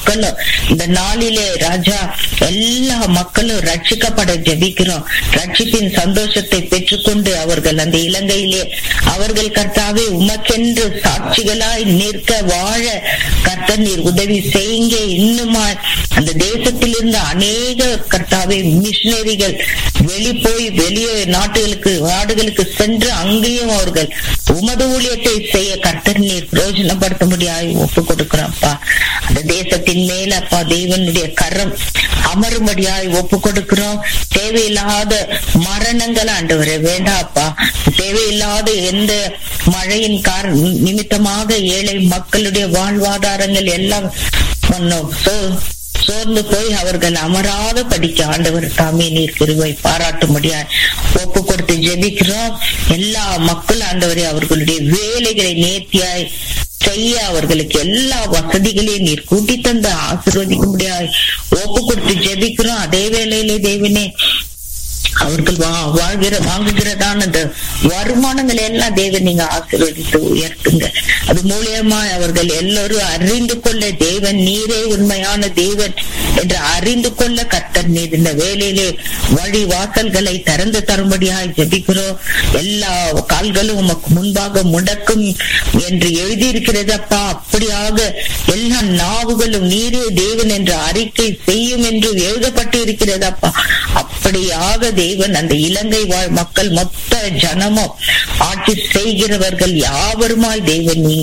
மக்களும் இந்த நாளிலே ராஜா எல்லா மக்களும் ரட்சிக்கப்பட ஜெபிக்கிறோம் ரட்சிப்பின் சந்தோஷத்தை பெற்றுக்கொண்டு அவர்கள் அந்த இலங்கையிலே அவர்கள் கர்த்தாவே உமக்கென்று சாட்சிகளாய் நிற்க வாழ கர்த்தர் நீர் உதவி செய்யுங்க இன்னுமா அந்த தேசத்தில் இருந்த அநேக கர்த்தாவே மிஷினரிகள் வெளி போய் வெளியே நாட்டுகளுக்கு நாடுகளுக்கு சென்று அங்கேயும் அவர்கள் உமது ஊழியத்தை செய்ய கர்த்தர் நீர் பிரயோஜனப்படுத்த முடியாது ஒப்பு கொடுக்கிறோம்ப்பா அந்த தேசத்தின் மேல அப்பா தேவனுடைய கரம் அமரும்படியாய் ஒப்பு கொடுக்கிறோம் தேவையில்லாத மரணங்கள் ஆண்டவரே வேண்டாப்பா தேவையில்லாத எந்த மழையின் கார நிமித்தமாக ஏழை மக்களுடைய வாழ்வாதாரங்கள் எல்லாம் பண்ணோம் சோ சோர்ந்து போய் அவர்கள் அமராத படிக்க ஆண்டவர் தாமே நீர் கிருவை பாராட்ட முடியாது ஒப்பு கொடுத்து ஜெபிக்கிறோம் எல்லா மக்கள் ஆண்டவரே அவர்களுடைய வேலைகளை நேர்த்தியாய் செய்ய அவர்களுக்கு எல்லா வசதிகளையும் நீர் கூட்டி தந்து ஆசீர்வதிக்க முடியாது ஒப்பு கொடுத்து ஜெபிக்கிறோம் அதே வேளையிலே தேவனே அவர்கள் வா வாழ்கிற வாங்குகிறதான அந்த வருமானங்களை எல்லாம் தேவன் நீங்க ஆசீர்வதித்து உயர்த்துங்க அது மூலியமா அவர்கள் எல்லோரும் அறிந்து கொள்ள தேவன் நீரே உண்மையான தேவன் என்று அறிந்து கொள்ள கர்த்தர் நீர் இந்த வேலையிலே வழி வாசல்களை திறந்து தரும்படியாக ஜெபிக்கிறோம் எல்லா கால்களும் உமக்கு முன்பாக முடக்கும் என்று எழுதியிருக்கிறது அப்பா அப்படியாக எல்லா நாவுகளும் நீரே தேவன் என்ற அறிக்கை செய்யும் என்று எழுதப்பட்டு இருக்கிறது அப்பா அப்படியாக தேவன் அந்த இலங்கை வாழ் மக்கள் மொத்த ஜனமும் ஆட்சி செய்கிறவர்கள் யாவருமாய் தேவன் நீ